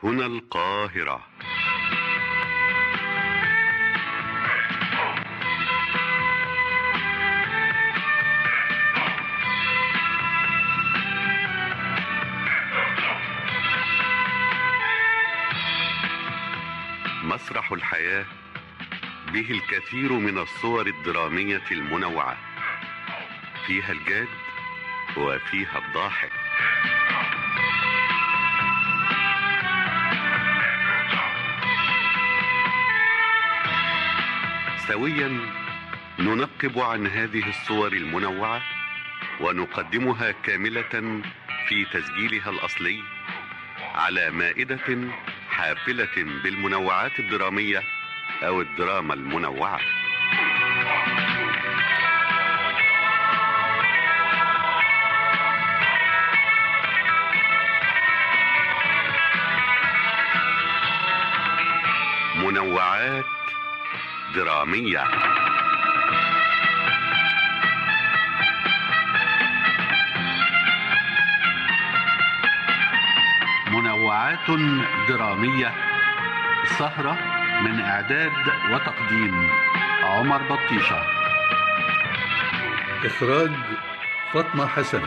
هنا القاهرة مسرح الحياة به الكثير من الصور الدرامية المنوعة فيها الجاد وفيها الضاحك سويا ننقب عن هذه الصور المنوعة ونقدمها كاملة في تسجيلها الأصلي على مائدة حافلة بالمنوعات الدرامية أو الدراما المنوعة منوعات درامية منوعات درامية سهرة من إعداد وتقديم عمر بطيشة إخراج فاطمة حسن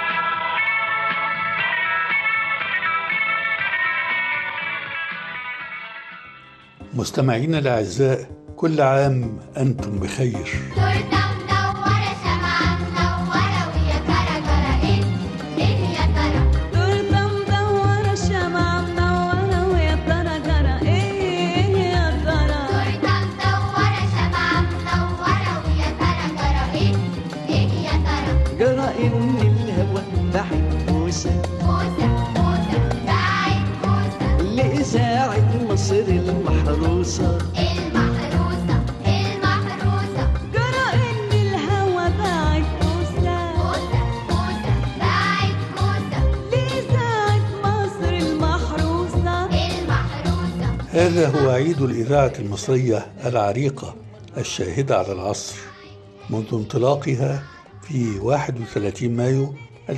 مستمعينا الأعزاء كل عام أنتم بخير تورته منورة شمعة منورة ويا ترى جرى ايه ايه يا ترى تورته مدورة شمعة منورة ويا ترى جرى ايه يا ترى تورته منورة شمعة منورة ويا ترى جرى ايه ايه يا ترى جرى إن الهوى بعد موسى موسى موسى بعد موسى لإذاعة مصر المحروسة المحروسة المحروسة جرى ان الهوى باعت موسى موسى موسى بعد موسى لإذاعة مصر المحروسة المحروسة هذا هو عيد الإذاعة المصرية العريقة الشاهدة على العصر منذ انطلاقها في 31 مايو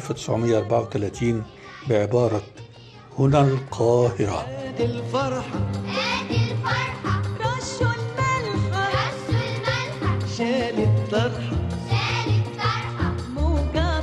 1934 بعبارة هنا القاهرة ادي الفرحة ادي الفرحة رشوا الملحة رشوا الملحة شالت طرحة شالت طرحة موجة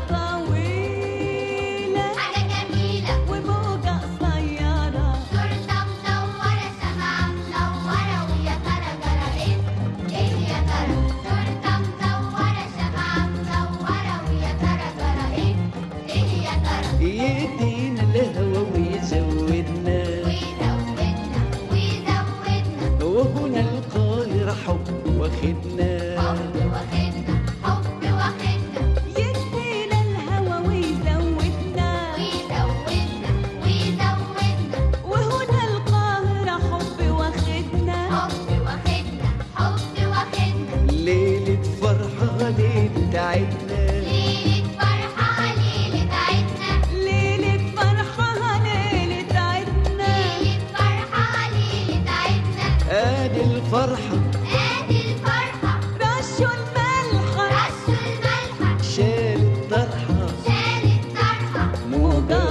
طويلة حاجة جميلة وموجة قصيرة تورته منورة شمعة منورة ويا ترى جرى ايه ايه يا ترى تورته منورة شمعة منورة ويا ترى جرى ايه ايه يا ترى يدينا الهوى ويزودنا ويزودنا ويزودنا وهنا القاهرة حب واخدنا حب واخدنا حب واخدنا يدينا الهوى ويزودنا ويزودنا ويزودنا وهنا القاهرة حب واخدنا حب واخدنا حب واخدنا ليلة فرحة ليلة عدنا ليلة فرحة ليلة عيدنا ليلة فرحة ليلة عيدنا ليلة فرحة ليلة عيدنا ادي الفرحة ادي الفرحة رشوا الملحة رشوا الملحة شالت طرحة شالت طرحة موجة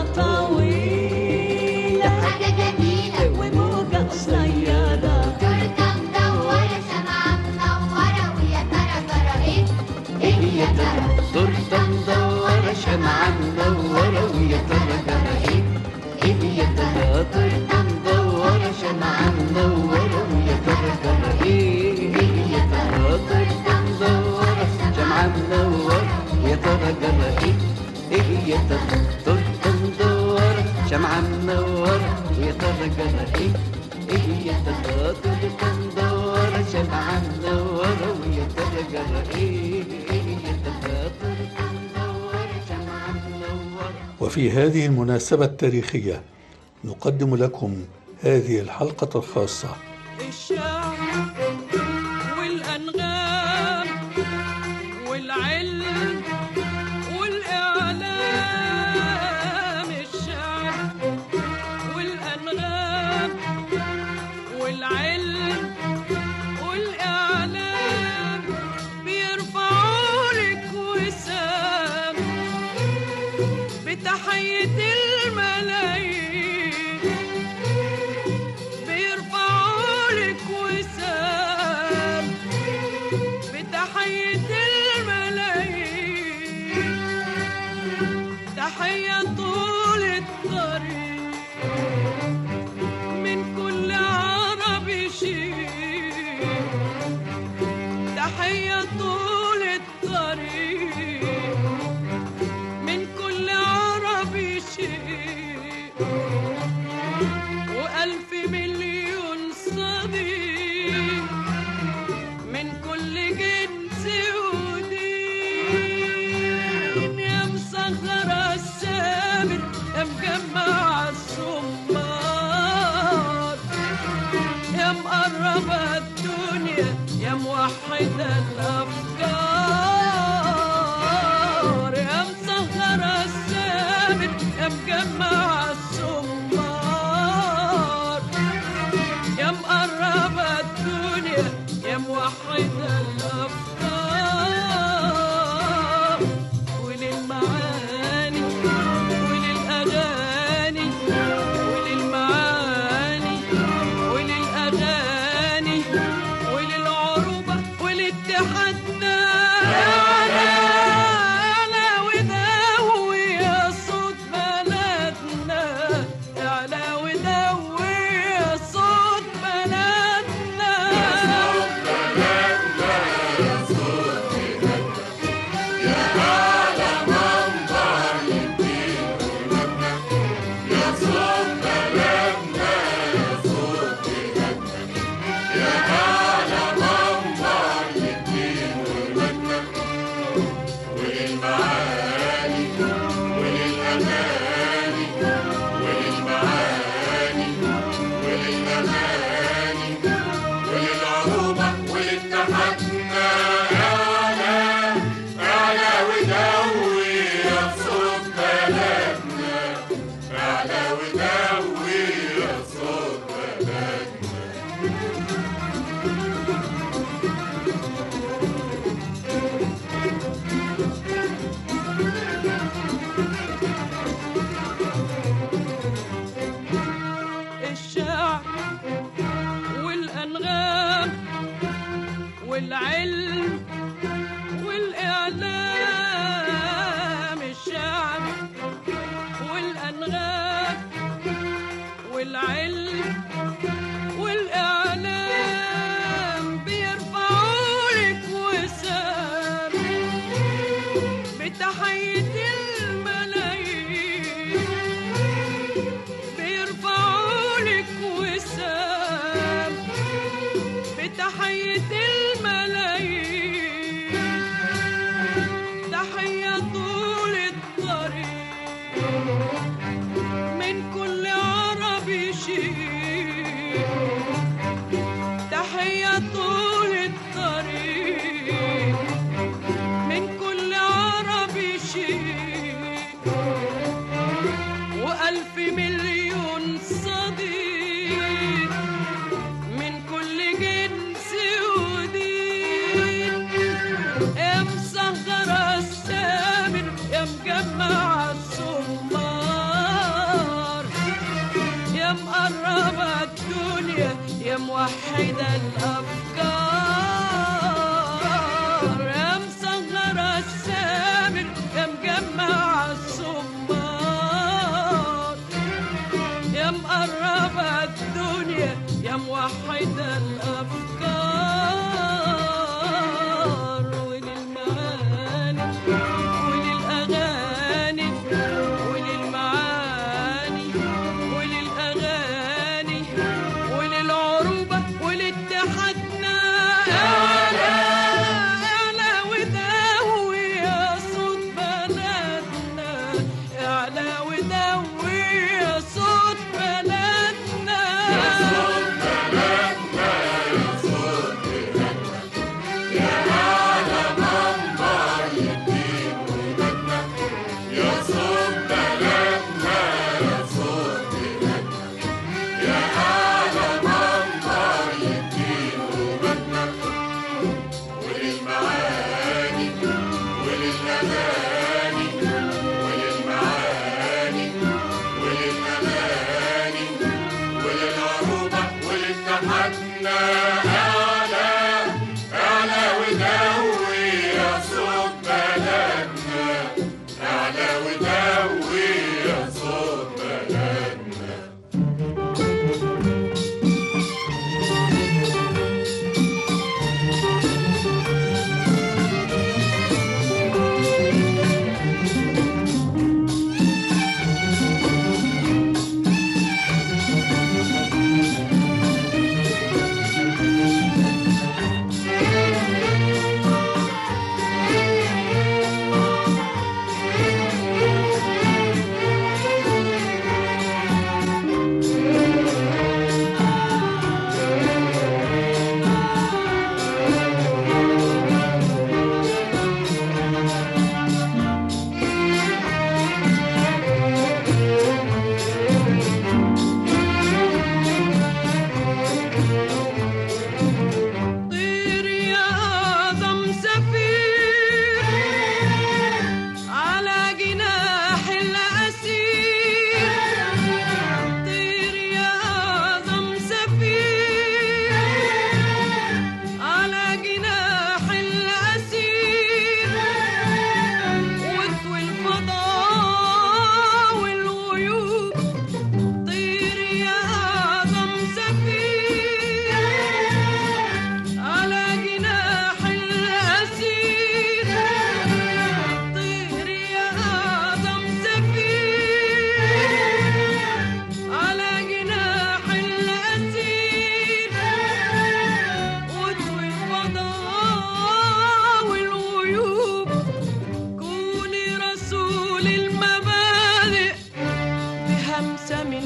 طويلة حاجة جميلة وموجة قصيرة تورته مدورة شمعة منورة ويا ترى جرى ايه ايه يا ترى تورته مدورة شمعة منورة ويا ترى جرى ايه ايه يا ترى تورته مدورة شمعة منورة ويا ترى جرى ايه ايه يا ترى تورته مدورة شمعة منورة ويا ترى جرى ايه ايه يا ترى تورته مدورة شمعة منورة ويا ترى جرى ايه ايه يا ترى تورته مدورة شمعة منورة ويا ترى جرى ايه ايه يا ترى تورته مدورة شمعة منورة وفي هذه المناسبة التاريخية نقدم لكم هذه الحلقة الخاصة الشعر والأنغام والعلم والإعلام الشعر والأنغام والعلم والإعلام بيرفعوا لك وسام بتحية الملايين الشعر والأنغام والعلم والإعلام الشعر والأنغام والعلم والإعلام بيرفعوا لك وسام بتحية الملايين بيرفعوا لك وسام بتحية الملايين تحية طول الطريق من كل عربي شيء تحية طول الطريق من كل عربي شيء وألف مليون صديق من كل جنس ودين يا مسهرة السامر يا مجمع الصمار يا مقربة الدنيا يا موحدة الأفكار يا مسهرة السامر يا مجمع الصمار يا مقربة الدنيا يا موحدة الأفكار وللمعاني وللأغاني وللمعاني وللأغاني وللعروبة ولاتحادنا أعلى أعلى وداوي يا صوت بلدنا أعلى وداوي يا صوت بلدنا يا صوت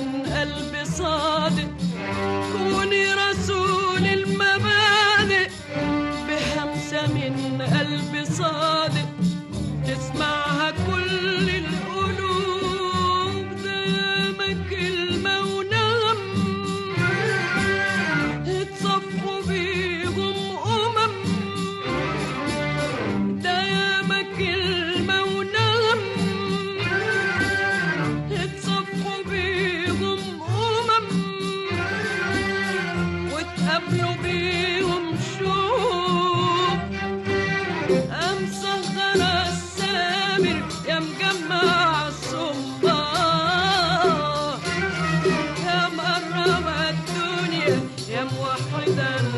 من قلب صادق كوني رسول المبادئ بهمسة من قلب صادق تسمعها كل القلوب دايما كلمة ونغم اتصفوا بيهم أمم دايما كلمة ونغم اتصفوا بيهم أمم وتقابلوا بيهم شوق أمسخرة السامر يا مجمع الصبار يا مقرب الدنيا يا موحد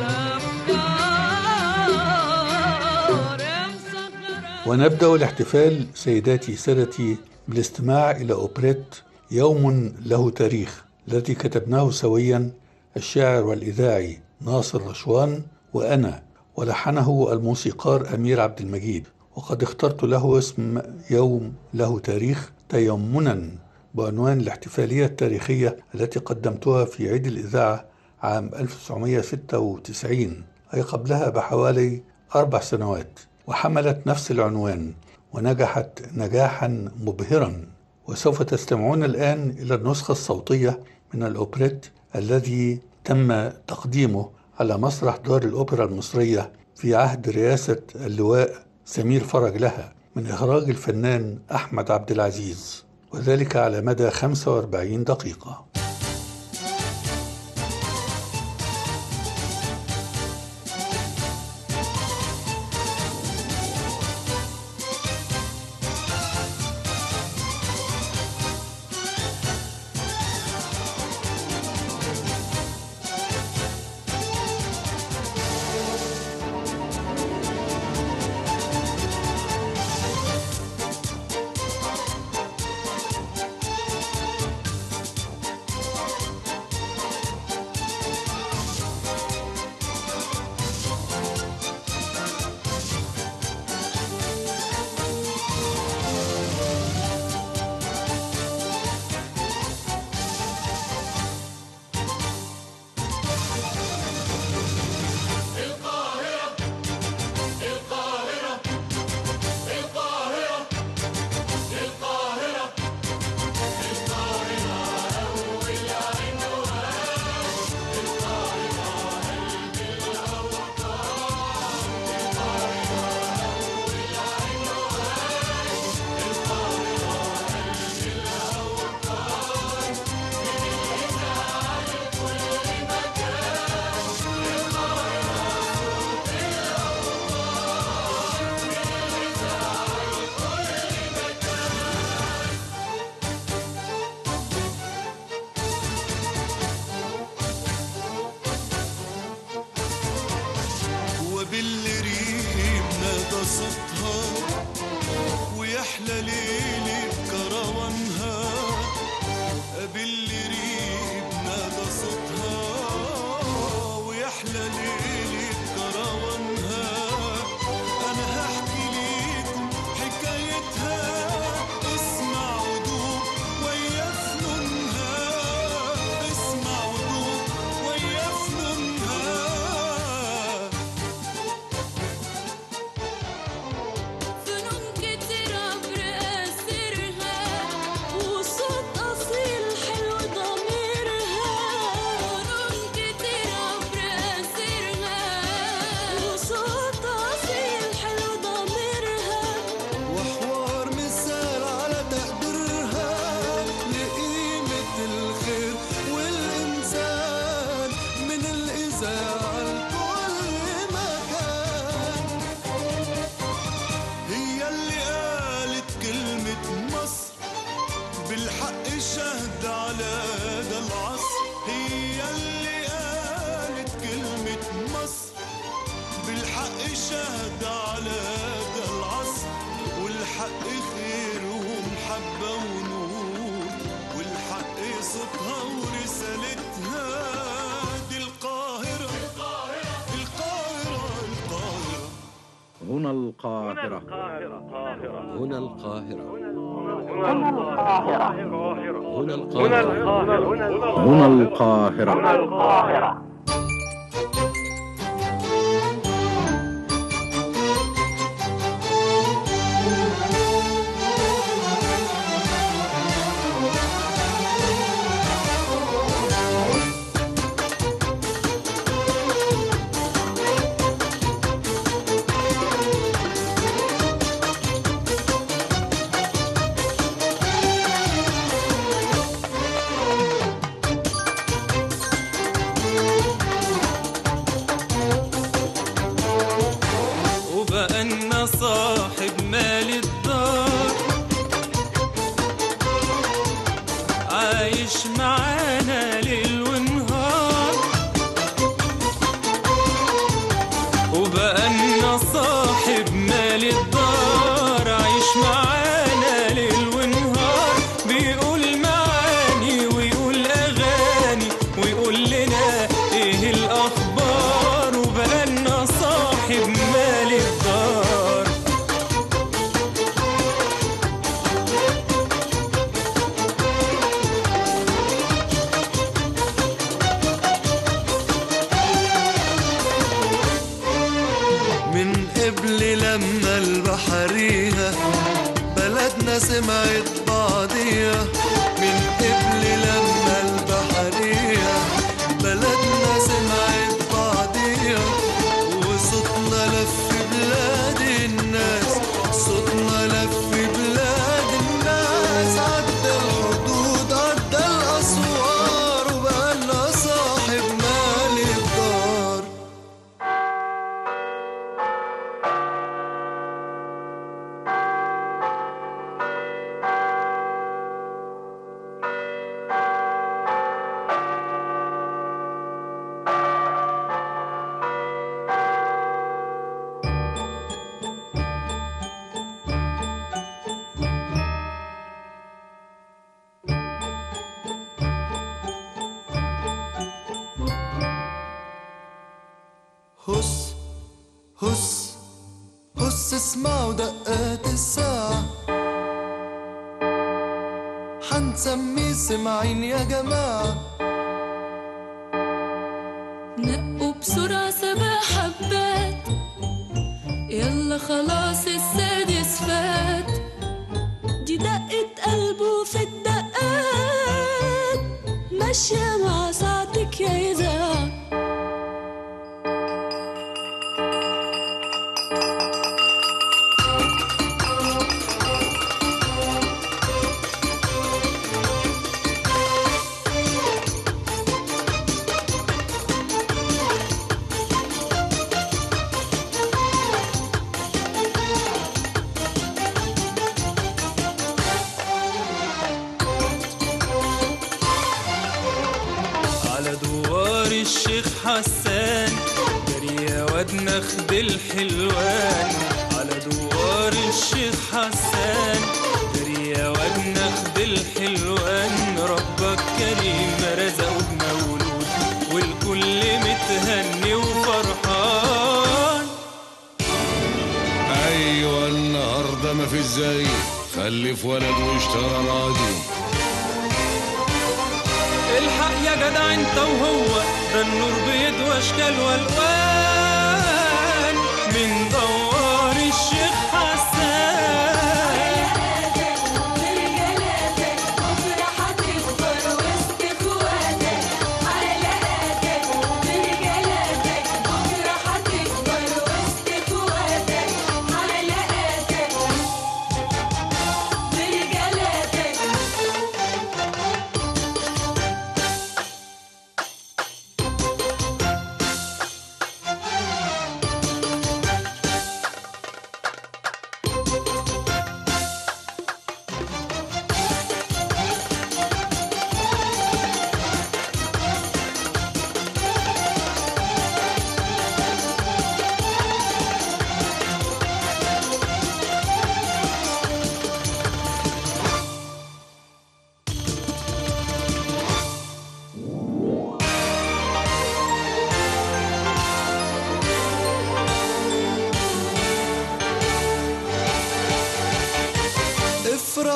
الأفكار يا مسخرة ونبدأ الاحتفال سيداتي سادتي بالاستماع إلى أوبريت يوم له تاريخ الذي كتبناه سويا الشاعر والإذاعي ناصر رشوان وأنا ولحنه الموسيقار أمير عبد المجيد وقد اخترت له اسم يوم له تاريخ تيمنا بعنوان الاحتفالية التاريخية التي قدمتها في عيد الإذاعة عام 1996 أي قبلها بحوالي أربع سنوات وحملت نفس العنوان ونجحت نجاحا مبهرا وسوف تستمعون الآن إلى النسخة الصوتية من الأوبريت الذي تم تقديمه على مسرح دار الأوبرا المصرية في عهد رئاسة اللواء سمير فرج لها من إخراج الفنان أحمد عبد العزيز وذلك على مدى 45 دقيقة وبالريم نادى صوتها ويحلى ليلي بكروانها بالريم نادى صوتها ويحلى ليلي بكروانها انا هحكي ليكم حكايتها اسمع ودوق ويا فنونها اسمع ودوق ويا فنونها فنون كتيرة براسرها وصوت أصيل حلو ضميرها فنون كتيرة براسرها وصوت أصيل حلو ضميرها وحوار مثال على تقديرها لقيمة الخير والإنسان من الإذاعة لكل مكان هي اللي قالت كلمة مصر بالحق شهد على ده العصر هي اللي قالت كلمة مصر بالحق شهد على ده العصر والحق خير ومحبة ونور والحق صوتها ورسالتها دي القاهرة القاهرة القاهرة القاهرة هنا القاهرة هنا القاهرة هنا القاهرة هنا القاهرة وبقى لنا صاحب مال الدار عايش معانا ليل ونهار وبقى لنا صاحب مال الدار عايش معانا ليل ونهار بيقول معاني ويقول اغاني ويقول لنا ايه الاخبار وبقى لنا صاحب مال الدار من قبل لما البحرية بلدنا سمعت بعضيها من قبل لما البحرية بلدنا سمعت بعضيها وصوتنا لف بلاد الناس صوتنا لف بلاد الناس عدى الحدود عدى الأسوار وبقى لنا صاحب مال الدار هس هس هس اسمعوا دقات الساعة حنسميه سمعين يا جماعة نقوا بسرعة سبع حبات يلا خلاص السادس فات دي دقة قلبه في الدقات ماشية مع ساعتك يا إذاعة على دوار الشيخ حسان جري يا واد نخد الحلوان على دوار الشيخ حسان جري يا واد نخد الحلوان ربك كريم رزقه بمولود والكل متهني وفرحان ايوه النهارده ما في زي خلف ولد واشترى راديو الحق يا جدع انت وهو ده النور بيد واشكال والوان من دوار الشيخ حسان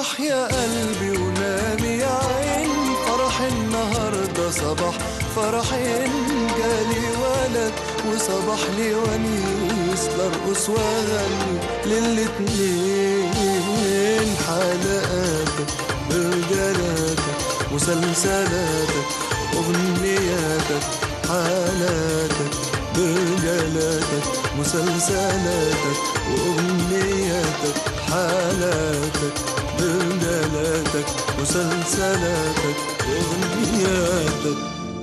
افرح يا قلبي ونام يا عين فرح النهارده صباح فرحين جالي ولد وصباح لي ونيس لارقص واغني للاتنين حلقاتك برجالاتك مسلسلاتك اغنياتك حالاتك برجالاتك مسلسلاتك واغنياتك حالاتك برجالاتك مسلسلاتك واغنياتك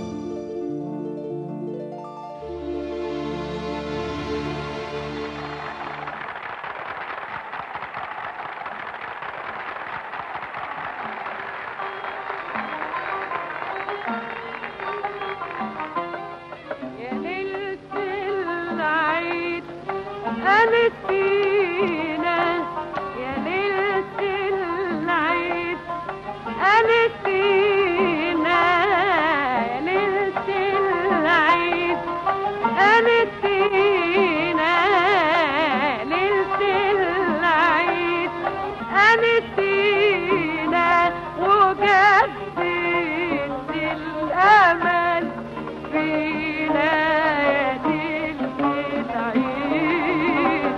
يا ليلة العيد قالت فينا يا ليلة العيد قالت فينا يا ليلة العيد قالت فينا ليلة العيد قالت فينا وجدت الأمل فينا يا ليلة العيد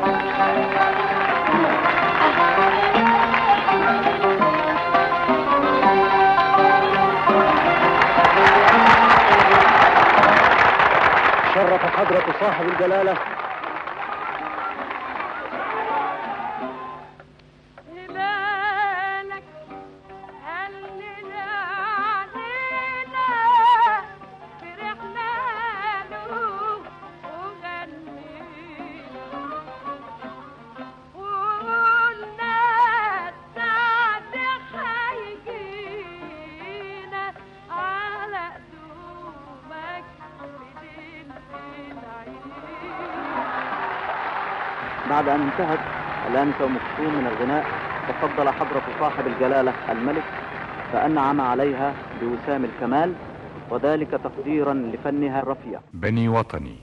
شرف حضرة صاحب الجلالة هلالك هلنا علينا فرحنا له وغنينا وقلنا السعد هيجينا على قدومك ليلة العيد بعد أن انتهت الآنسة أم كلثوم من الغناء تفضل حضرة صاحب الجلالة الملك فأنعم عليها بوسام الكمال وذلك تقديرا لفنها الرفيع بني وطني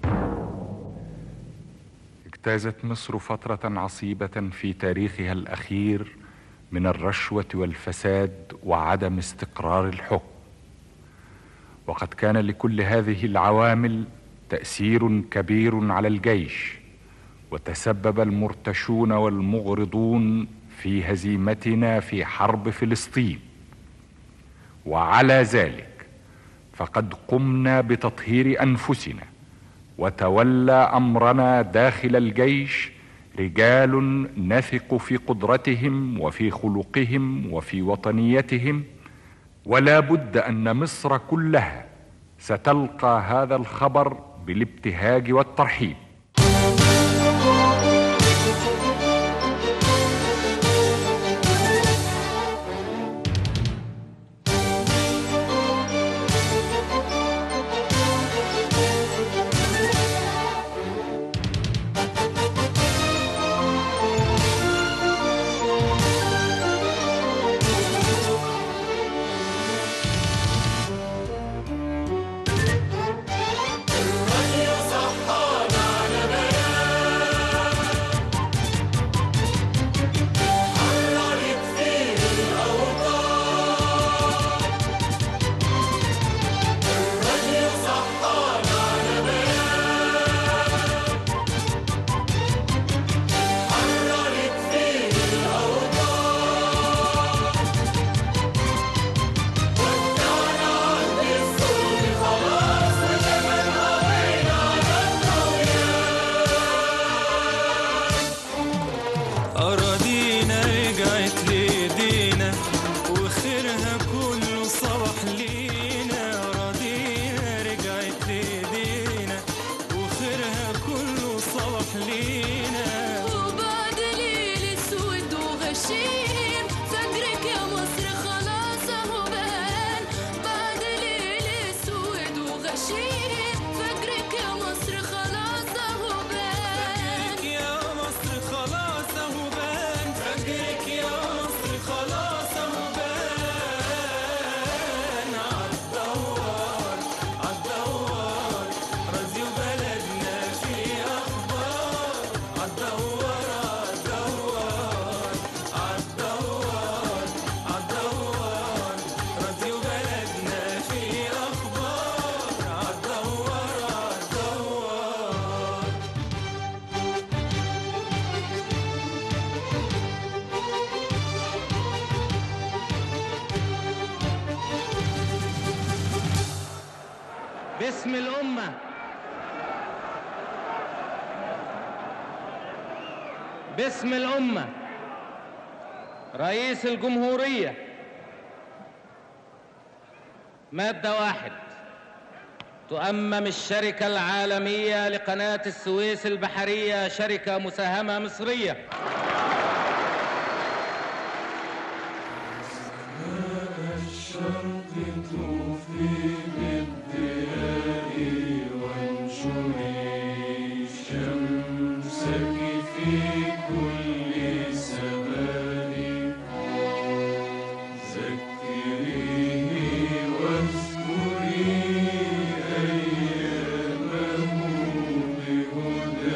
اجتازت مصر فترة عصيبة في تاريخها الأخير من الرشوة والفساد وعدم استقرار الحكم وقد كان لكل هذه العوامل تأثير كبير على الجيش وتسبب المرتشون والمغرضون في هزيمتنا في حرب فلسطين وعلى ذلك فقد قمنا بتطهير انفسنا وتولى امرنا داخل الجيش رجال نثق في قدرتهم وفي خلقهم وفي وطنيتهم ولا بد ان مصر كلها ستلقى هذا الخبر بالابتهاج والترحيب أراضينا رجعت ليدينا وخيرها كله صبح لينا أراضينا رجعت ليدينا وخيرها كله صبح لينا وبعد ليل اسود وغشيم فجرك يا مصر خلاص اهو بان بعد ليل اسود وغشيم فجرك يا مصر خلاص اهو بان يا مصر خلاص اهو بان فجرك يا مصر خلاص اهو بان عالدوار عالدوار راديو بلدنا في اخبار عالدوار عالدوار عالدوار باسم الأمة باسم الأمة رئيس الجمهورية مادة واحد تؤمم الشركة العالمية لقناة السويس البحرية شركة مساهمة مصرية الشرق توفي بالضياء وانشري شمسك في كل سماء ذكريه واذكري أيامه بهدى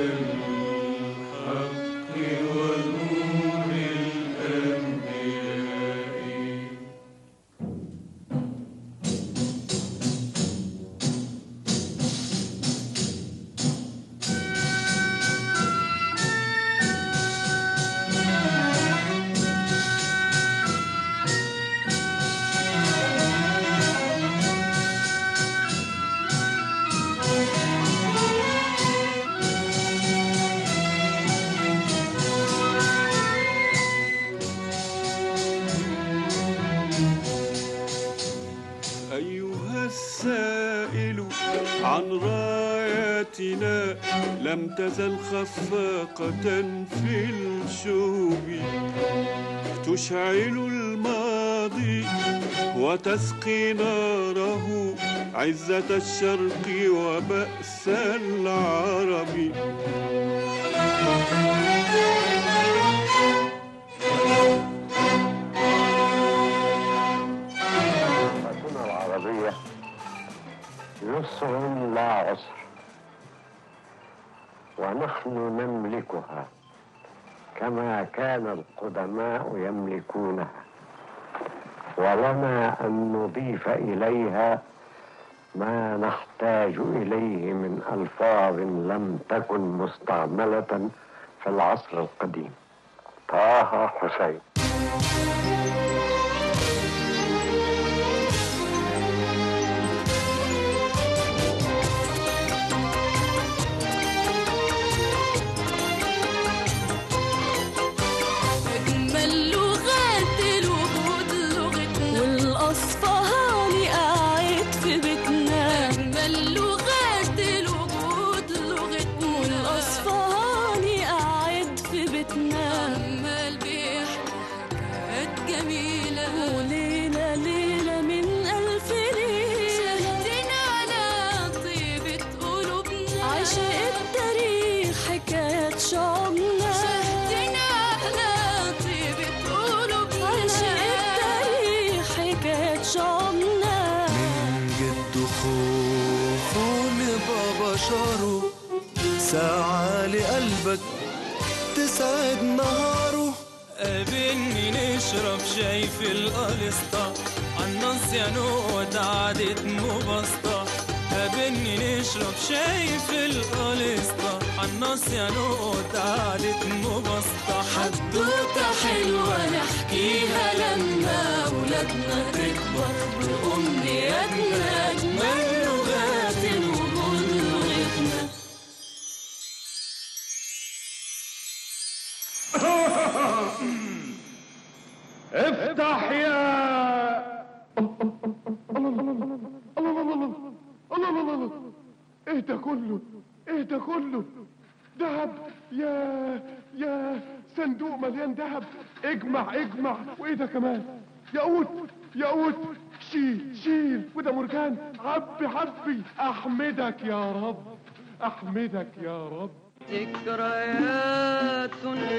الحق ونور الأنبياء أيها السائل عن راياتنا لم تزل خفاقة في الشوب تشعل الماضي وتسقي ناره عزة الشرق وبأس العرب لغتنا العربية يسر لا عسر ونحن نملكها كما كان القدماء يملكونها ولنا أن نضيف إليها ما نحتاج إليه من ألفاظ لم تكن مستعملة في العصر القديم طه حسين أجمل لغات الوجود لغتنا والأصفهاني قاعد في بيتنا أجمل لغات الوجود لغتنا والأصفهاني قاعد في بيتنا عمال بيحكي حاجات جميلة وليلة ليلة من ألف ليلة شهدنا على طيبة قلوبنا عشق التاريخ حكايات شعبنا شهدنا على طيبة قلوبنا عشق التاريخ حكايات شعبنا من جد خوفه نبقى بشره ساعة لقلبك تسعد نهاره قابلني نشرب شاي في القلسطة عالنص يا نقط عادت مبسطة قابلني نشرب شاي في القلسطة عالنص يا نقط عادت مبسطة حدوتة حلوة نحكيها لما أولادنا تكبر بأمنياتنا أجمل لغات الوجود لغتنا افتح يا ايه ده كله ايه ده كله دهب يا يا صندوق مليان دهب اجمع اجمع وايه ده كمان ياقوت ياقوت شيل شيل وده مرجان عبي عبي احمدك يا رب احمدك يا رب ذكريات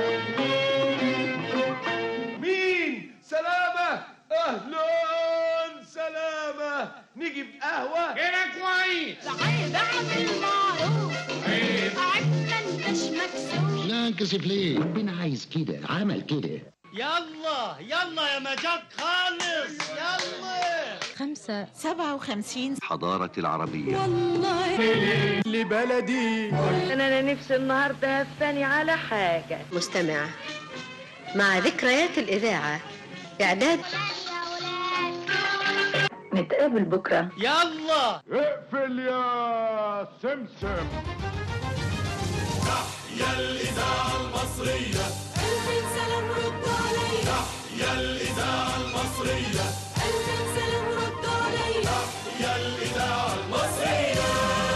مين سلامة اهلا سلامة نيجي بقهوة كده كويس عيب اعمل معروف عيب عيب ما انتش مكسوف لا انكسف ليه ربنا عايز كده عمل كده يلا يلا يا مجاك خالص يلا خمسة سبعة وخمسين حضارة العربية والله لبلدي انا نفسي النهارده هفاني على حاجه مستمع مع ذكريات الإذاعة إعداد نتقابل بكرة يلا اقفل يا سمسم يا الإذاعة المصرية ألف سلام ردوا عليا يا الإذاعة المصرية ألف سلام ردوا عليا يا الإذاعة المصرية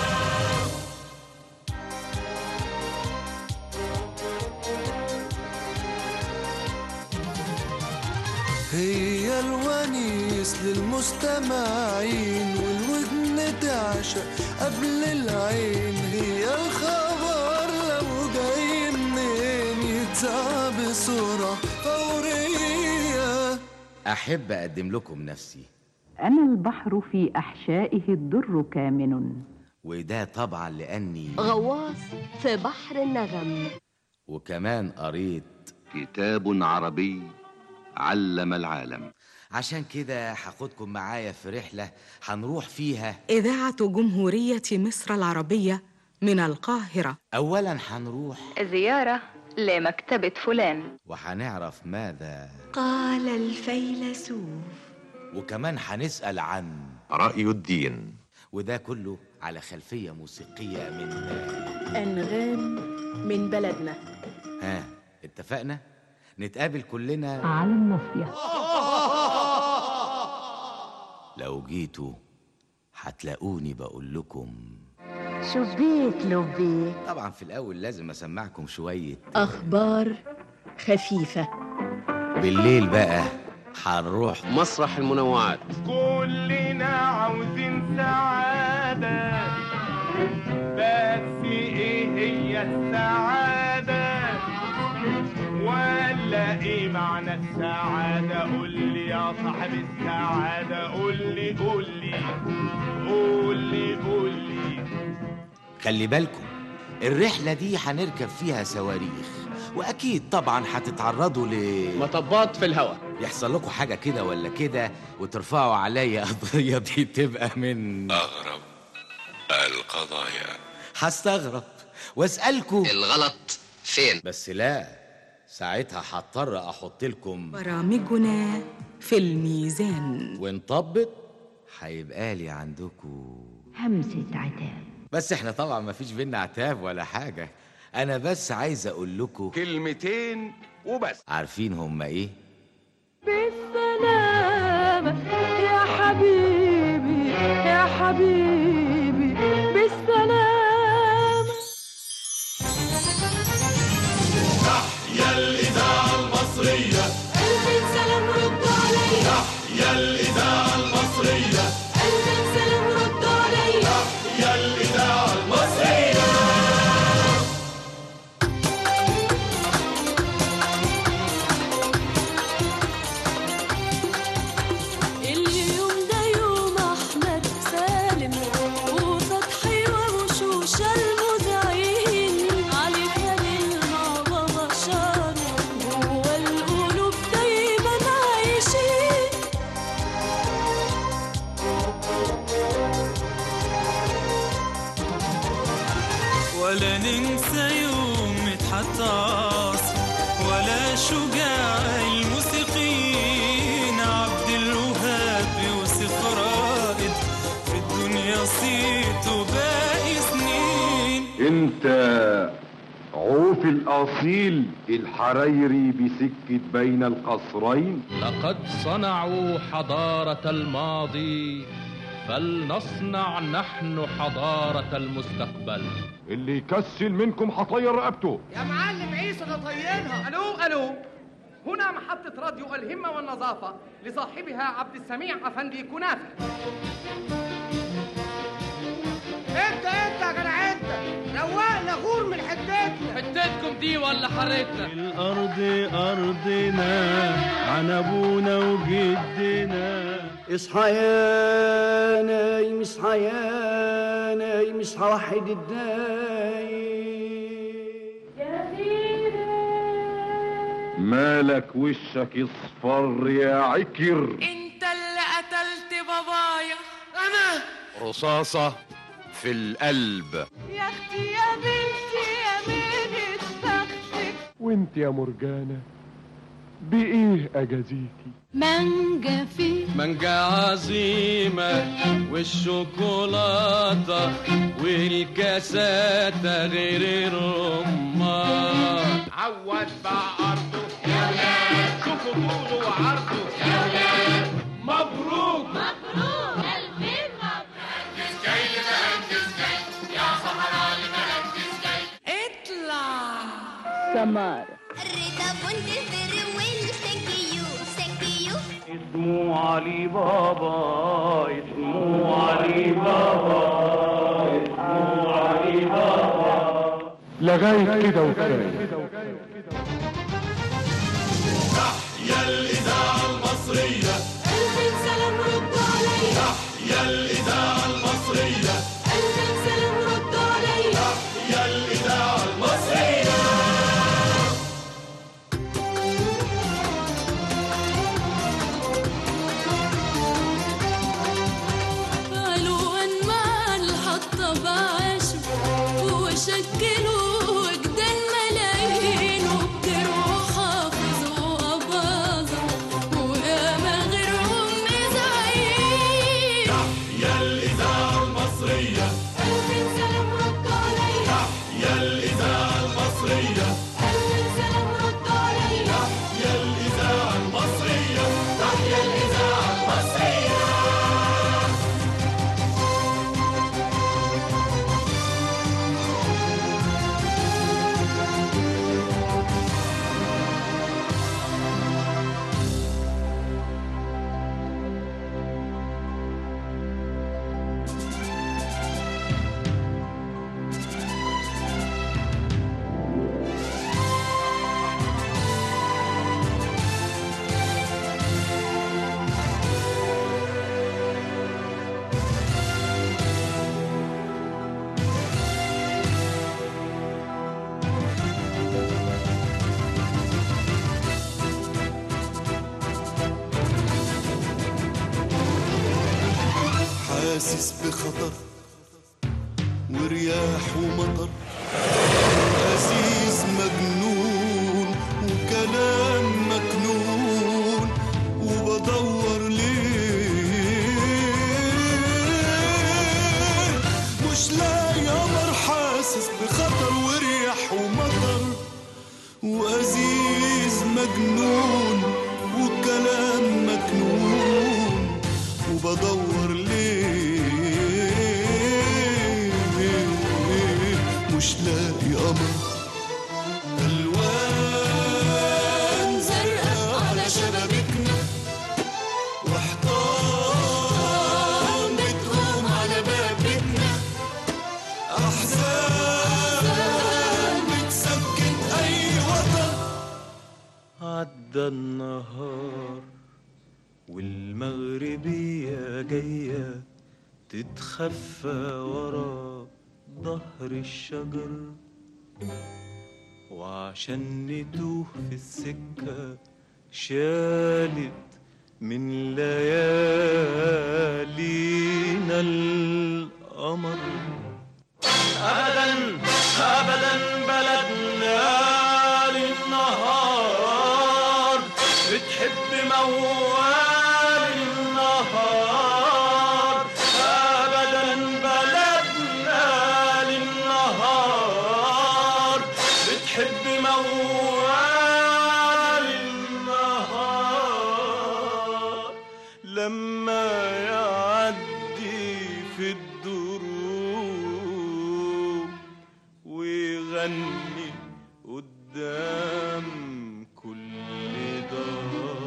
هي الونيس للمستمعين والودن تعشق قبل العين هي الخبر لو جاي منين يتذاع بسرعة فورية أحب أقدم لكم نفسي أنا البحر في أحشائه الدر كامن وده طبعا لأني غواص في بحر النغم وكمان قريت كتاب عربي علم العالم عشان كده هاخدكم معايا في رحلة هنروح فيها إذاعة جمهورية مصر العربية من القاهرة أولا هنروح زيارة لمكتبة فلان وهنعرف ماذا قال الفيلسوف وكمان هنسأل عن رأي الدين وده كله على خلفية موسيقية من أنغام من بلدنا ها اتفقنا نتقابل كلنا على الناصية لو جيتوا هتلاقوني بقول لكم شبيك لبيك طبعا في الأول لازم أسمعكم شوية أخبار خفيفة بالليل بقى هنروح مسرح المنوعات كلنا عاوزين سعادة بس ايه هي السعادة ولا ايه معنى السعادة قول لي يا صاحب السعادة قول لي قول لي قول لي قول لي خلي بالكم الرحلة دي هنركب فيها صواريخ وأكيد طبعا هتتعرضوا ل مطبات في الهواء يحصل لكم حاجة كده ولا كده وترفعوا عليا قضية دي تبقى من أغرب القضايا هستغرب واسألكم الغلط فين بس لا ساعتها هضطر أحط لكم برامجنا في الميزان ونطبق هيبقى لي عندكم همسة عتاب بس احنا طبعا ما فيش بينا عتاب ولا حاجة أنا بس عايز أقول لكم كلمتين وبس عارفين هما إيه؟ بالسلامة يا حبيبي يا حبيبي بالسلامة يا الإذاعة المصرية ألف سلام ردوا عليا يا الإذاعة المصرية ألف سلام ردوا عليا يا الإذاعة المصرية اليوم ده يوم أحمد سالم وفتحي ووشوش المذيعين علي خليل مع بابا شارو جوا القلوب دايما عايشين ولا ننسى يوم مدحت عاصم ولا شجاع الموسيقيين عبد الوهاب يوسف رائد في الدنيا صيت وباقي سنين انت عوف الاصيل الحرايري بسكة بين القصرين لقد صنعوا حضارة الماضي فلنصنع نحن حضارة المستقبل اللي يكسل منكم هطير رقبته يا معلم عيسى ده طينها الو الو هنا محطة راديو الهمة والنظافة لصاحبها عبد السميع أفندي كنافة انت انت يا جدع انت روقنا غور من حتتنا حتتكم دي ولا حارتنا الأرض أرضنا عن أبونا وجدنا اصحى يا نايم اصحى يا نايم اصحى وحد الدايم مالك وشك اصفر يا عكر انت اللي قتلت بابايا انا رصاصة في القلب يا اختي يا بنتي يا بنت بختك وانت يا مرجانة بايه اجازيكي مانجا في مانجا عظيمة والشوكولاتة والكاسات غير الرمان عود بقى أرضه يا ولاد شوفوا طوله وعرضه يا ولاد مبروك مبروك ألفين مهندس جاي مهندس جاي يا صحراء مهندس جاي اطلع سمار الرضا بنتظر وين ثانك يو ثانك يو اسمه علي بابا اسمه علي بابا اسمه علي بابا لغايه كده وكفايه تحيا الإذاعة المصرية ألفين سلام ردوا عليا تحيا الإذاعة المصرية ألفين سلام ردوا عليا تحيا الإذاعة المصرية قالوا أنواع الحطة بعاشوا وشكلوا وجدان ملايين وبدروا حافظوا أباظة وياما غيرهم مزعين تحيا الإذاعة المصرية ألفين سلام ردوا عليا تحيا الإذاعة المصرية ألفين سلام ردوا عليا تحيا الإذاعة المصرية تحيا الإذاعة المصرية حاسس بخطر ورياح ومطر أزيز مجنون وكلام مكنون وبدور ليه مش لاقي قمر حاسس بخطر ورياح ومطر وأزيز مجنون وكلام مكنون وبدور ليه مش لاقي قمر ألوان زرقاء على شبابيكنا وحيطان بتقوم على باب بيتنا أحزان بتسكن أي وطن عدى النهار والمغربية جاية تتخفى ورا ظهر الشجر وعشان نتوه في السكة شالت من ليالينا القمر أبدا أبدا بلدنا للنهار بتحب موال النهار أبدا بلدنا للنهار بتحب موال النهار لما يعدي في الدروب ويغني قدام كل دار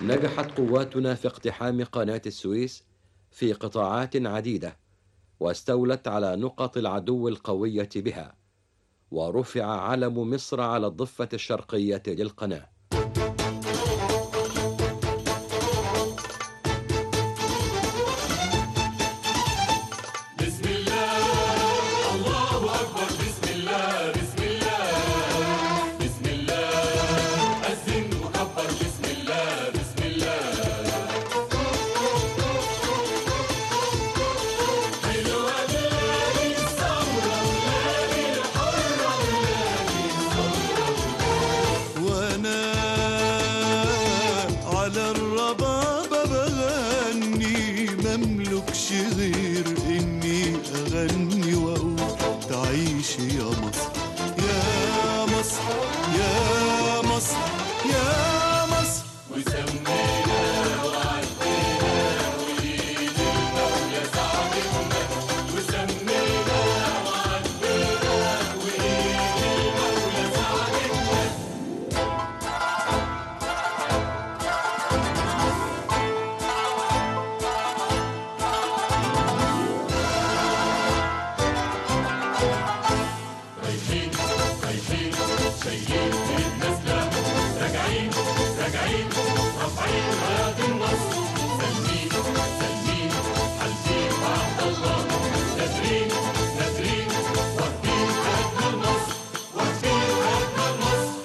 نجحت قواتنا في اقتحام قناة السويس في قطاعات عديدة واستولت على نقط العدو القوية بها ورفع علم مصر على الضفة الشرقية للقناة بسم الله الله أكبر بسم الله بسم الله بسم الله أذن وكبر بسم الله بسم الله حلوة بلادي الثورة بلادي الحرة بلادي وانا على الربابة بغني مملكش غير اني اغني واقول تعيش يا مصر يا مصر يا مصر يا مصر وسمينا وعدينا وإيد المولى ساعدتنا وسمينا وعدينا وإيد المولى ساعدتنا رايحين رايحين شايلين ايدنا سلاح راجعين راجعين رافعين رايات النصر سالمين سالمين حالفين بعهد الله نادرين نادرين واخدين حياتنا لمصر واخدين حياتنا لمصر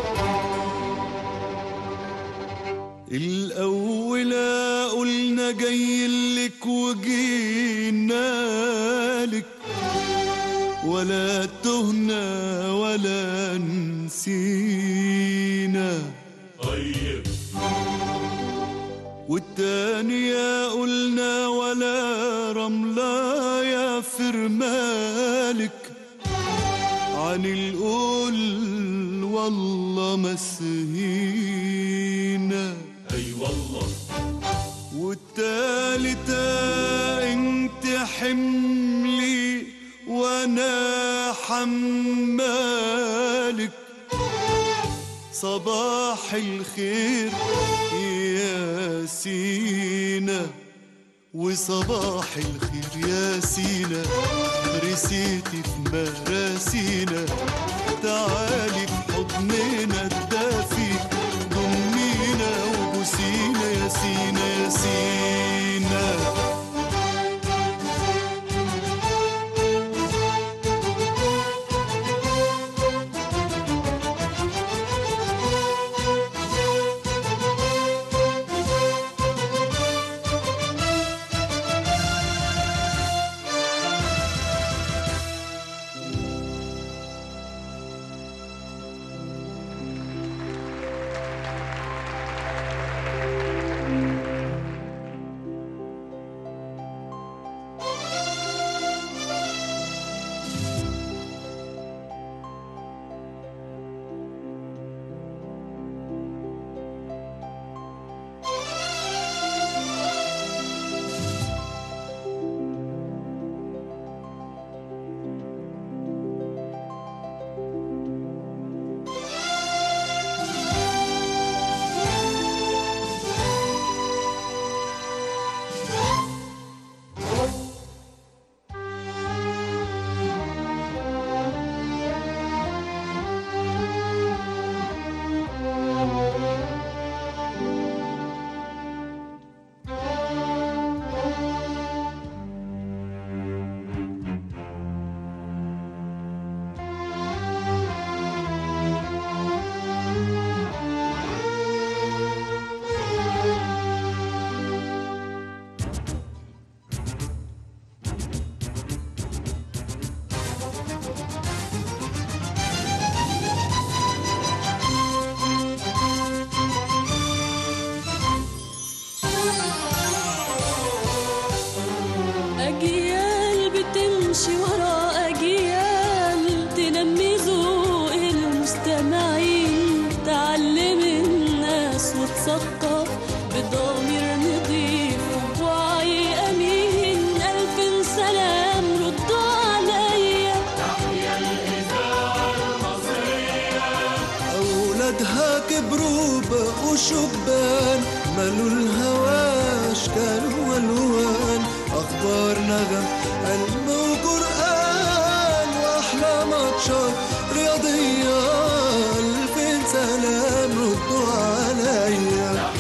الأولى قلنا جاي لك وجينا لك ولا تهنا ولا نسينا طيب والتانية قلنا ولا رملة يا فرمالك عن القول والله ما سهينا اي والله والتالتة انت حملي وانا حمالك صباح الخير يا سينا وصباح الخير يا سينا رسيتي في مراسينا تعالي في حضننا الدافي ضمينا وبوسينا يا سينا يا سينا أجيال بتمشي ورا أجيال تنمي ذوق المستمعين تعلم الناس وتثقف بضمير نضيف وبوعي أمين ألف سلام ردوا عليا تحيا الإذاعة المصرية أولادها كبروا بقوا شبان ملوا الهوى أشكال وألوان أخبار نغم علم وقرآن وأحلى ماتشات رياضية ألفين سلام ردوا عليا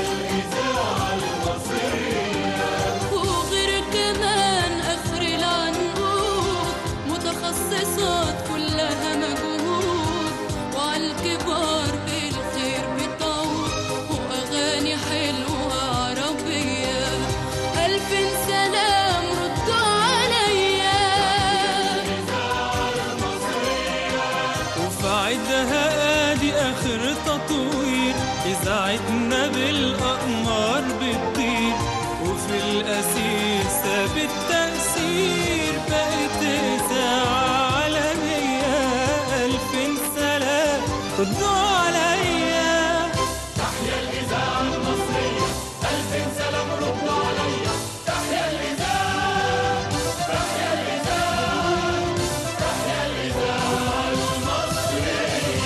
وغير كمان اخر العنقود متخصصات كلها مجهود وعالكبار بالخير بتعود واغاني حلوه عربيه الف سلام ردوا عليا وفي عيدها ادي اخر تطوير اذاعتنا بالاقمار بتطير وفي الاسيسه بالتاثير بقت اذاعه عالميه الف سلام ردوا عليا تحيا الإذاعة المصرية ألف سلام ردوا عليا تحيا الإذاعة تحيا الإذاعة تحيا الإذاعة المصرية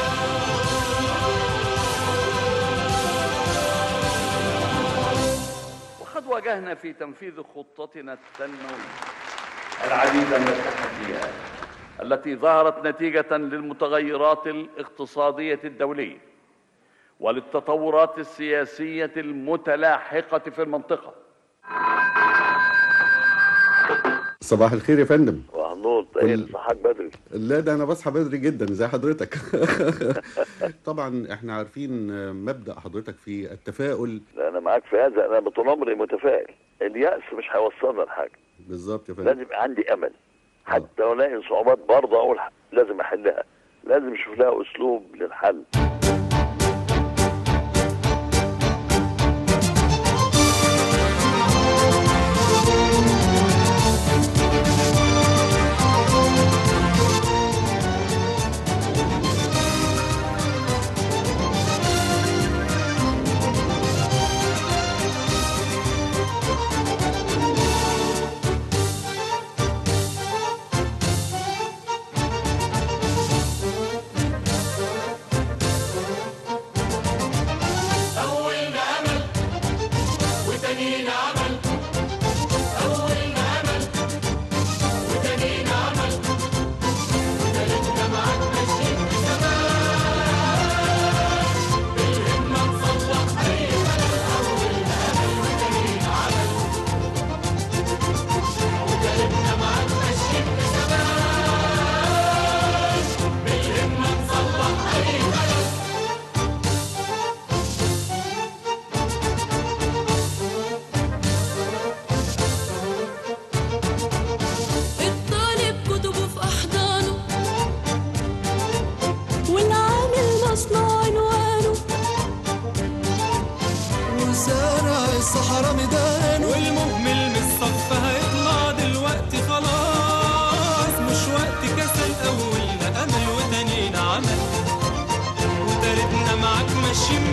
وقد واجهنا في تنفيذ خطتنا التنموية العديد من التحديات التي ظهرت نتيجة للمتغيرات الاقتصادية الدولية وللتطورات السياسية المتلاحقة في المنطقة صباح الخير يا فندم وهنوط ايه صحاك بدري لا ده انا بصحى بدري جدا زي حضرتك طبعا احنا عارفين مبدأ حضرتك في التفاؤل لا انا معاك في هذا انا طول عمري متفائل اليأس مش هيوصلنا لحاجه بالظبط يا فندم لازم يبقى عندي امل حتى لو الاقي صعوبات برضه اقول ح- لازم احلها لازم اشوف لها اسلوب للحل أولنا أمل وتانينا عمل أولنا أمل وتانينا عمل وتالتنا معاك ماشيين في زمان بالهمة نصلح أي خلل أولنا أمل وتانينا عمل وتالتنا معاك ماشيين في زمان بالهمة نصلح أي خلل الطالب كتبه في أحضانه والعامل مصنع عنوانه وزارع الصحراء ميدان والمهمل من الصف هيطلع دلوقتي خلاص مش وقت كسل اولنا امل وتانينا عمل وتالتنا معاك ماشيين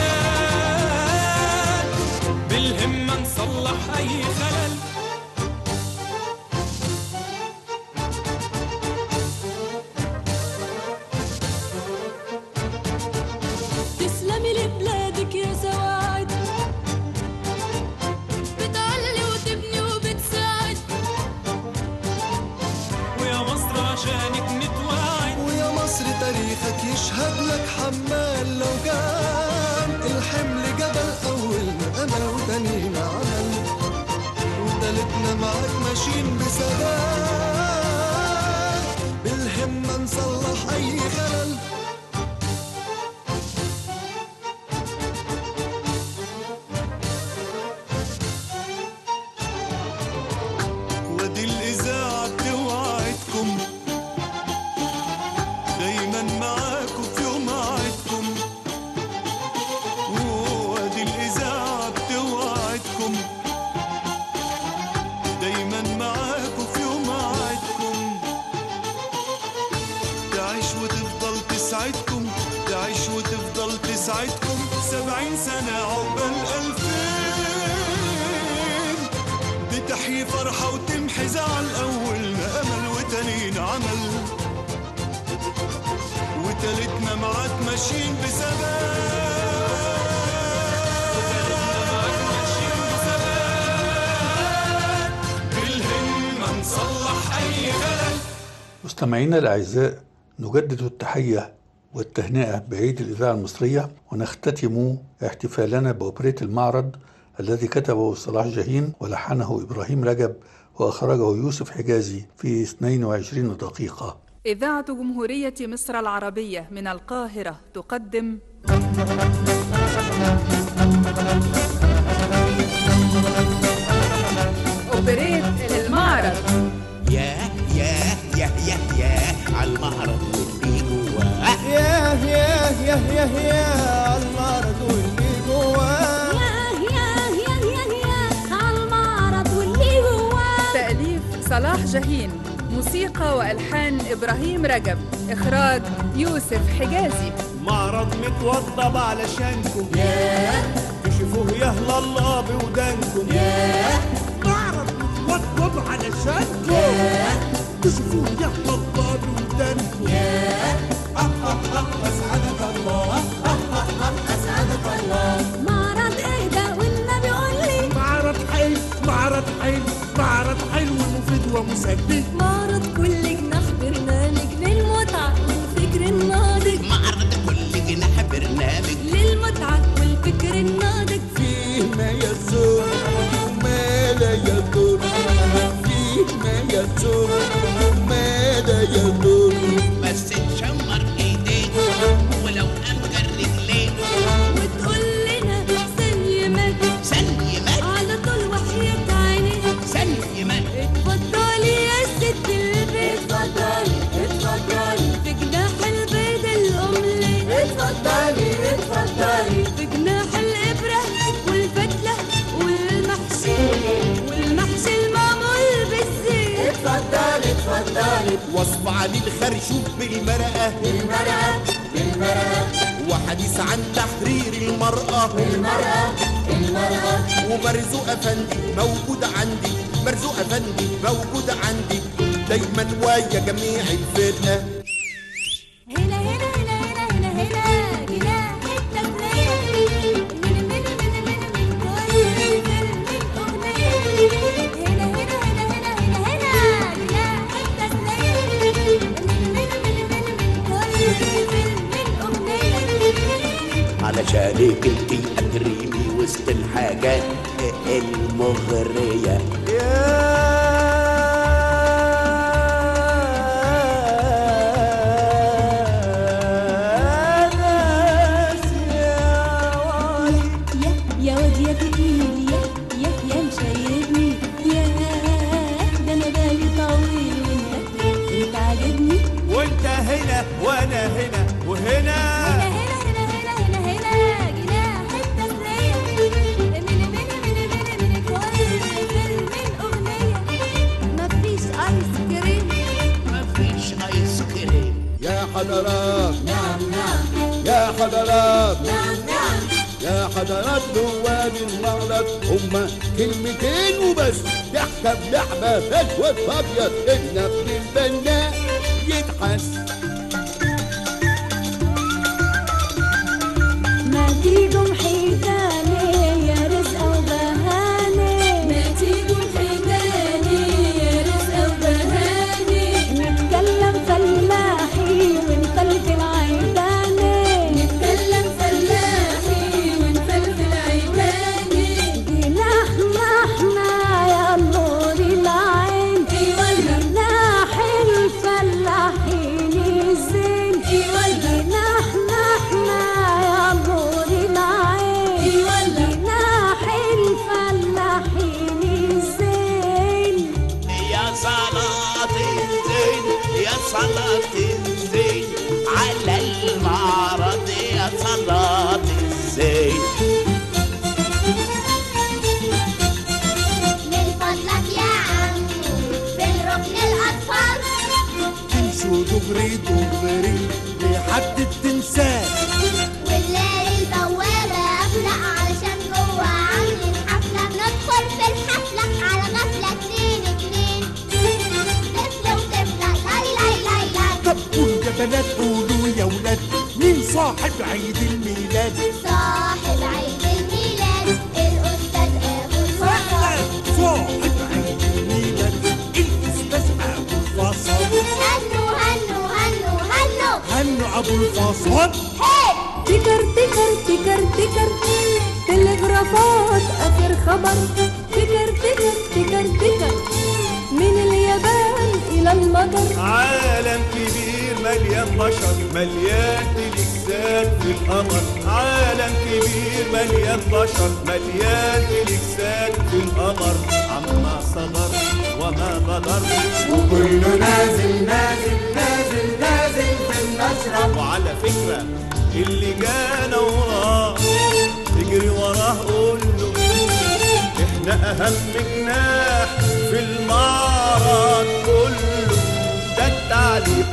بثبات بالهمة نصلح اي خلل تسلمي لبلادك يا سواعد بتعلي وتبني وبتساعد ويا مصر عشانك نتواعد ويا مصر تاريخك يشهد لك حمال لو كان الحمل جبل أولنا أمل وتانينا عمل وتالتنا معاك ماشيين بثبات بالهمة نصلح أي خلل ودي الإذاعة بتوعدكم دايما معاكم في يوم عيدكم وادي الإذاعة بتوعدكم دايما معاكم في يوم عيدكم تعيش وتفضل تسعدكم تعيش وتفضل تسعدكم سبعين سنة عقبال ألفين بتحيي فرحة وتمحي زعل أولنا أمل وتانينا عمل وتالتنا معاك ماشيين بثبات مستمعينا الأعزاء نجدد التحية والتهنئة بعيد الإذاعة المصرية ونختتم احتفالنا بأوبريت المعرض الذي كتبه صلاح جاهين ولحنه إبراهيم رجب وأخرجه يوسف حجازي في 22 دقيقة إذاعة جمهورية مصر العربية من القاهرة تقدم أوبريت المعرض ياه ياه ياه ياه ياه على المعرض واللي جواه ياه ياه ياه ياه ياه المرض واللي جواه تأليف صلاح جاهين موسيقى وألحان إبراهيم رجب إخراج يوسف حجازي معرض متوضب علشانكم ياه تشوفوه يهلا الله بودانكم ياه معرض متوضب علشانكم ياه تشوفوه يهلا الله بودانكم ياه أسعدك الله أسعدك الله معرض ايه ده والنبي قول لي معرض حلو معرض حلو معرض حلو ومفيد ومسلي معرض كل جناح برنامج للمتعة والفكر الناضج معرض كل جناح برنامج للمتعة والفكر الناضج فيه ما يسر وما لا يضر فيه ما يسر وما لا يضر بس تشمر ايديك ولو امجر رجليك وتقول لنا سلمك سلمك على طول وحياة عينيك سلمك اتفضلي يا ست البيت اتفضلي اتفضلي في جناح البيض الأملي اتفضلي اتفضلي في جناح الإبرة والفتلة والمحشي والمحشي المعمول بالزيت اتفضلي اتفضلي وصف علي الخرشوف بالمرقة بالمرقة بالمرقة وحديث عن تحرير المرأة المرأة المرأة ومرزوق أفندي موجود عندي مرزوق أفندي موجود عندي دايما ويا جميع الفرقة هنا هنا هنا هنا هنا هنا جناح التسلية من من من من من كل فيلم أغنية هنا هنا هنا هنا هنا هنا جناح التسلية من من من من من كل فيلم أغنية علشانك انتي اجريني وسط الحاجات المغرية يا واد يا تقيل يا يا يا مشيبني يا ده انا بالي طويل وانت انت عاجبني وانت هنا وانا هنا وهنا هنا هنا هنا هنا هنا هنا جناح التسلية من من من من من كل فيلم أغنية مفيش آيس كريم مفيش ايس كريم يا حضرات نعم نعم يا حضرات نعم نعم يا حضرات نواب المعرض هما كلمتين وبس ضحكة بلعبة فجوة أبيض النبل البناء يتحس ما تيجوا حيتاني يا رزق وبهاني ما تيجوا حيتاني يا رزق وبهاني نتكلم فلاحي ونفلفل عيداني نتكلم فلاحي ونفلفل عيداني جناحنا احنا يا نور العين جناح الفلاحين الزين جناحنا احنا يا نور العين جناح الفلاحين الزين يا صلاة الزين يا صلاة الزين على المعرض يا صلاة الزين من فضلك يا عم فين ركن الأطفال تمشوا دغري دغري لحد التمثال ونلاقي البوابة قافلة علشان جوه عاملين حفلة ندخل في الحفلة على غفلة اتنين اتنين طفل وطفلة لاي لاي لاي لاي طب قولوا يا بنات قولوا يا ولاد مين صاحب عيد الميلاد صاحب عيد الميلاد الأستاذ أبو الفضل صاحب عيد الميلاد الأستاذ أبو الفصل أهلا ابو الفصاد تكر تكر تكر تكر تلغرافات اخر خبر تكر تكر تكر تكر من اليابان الى المجر عالم كبير مليان بشر مليان تلكسات في القمر عالم كبير مليان بشر مليان تلكسات في القمر عما صدر وما بدر وكله نازل نازل نازل نازل في المشرب وعلى فكرة اللي جانا وراه اجري وراه قول له احنا اهم جناح في المعرض كله ده التعليق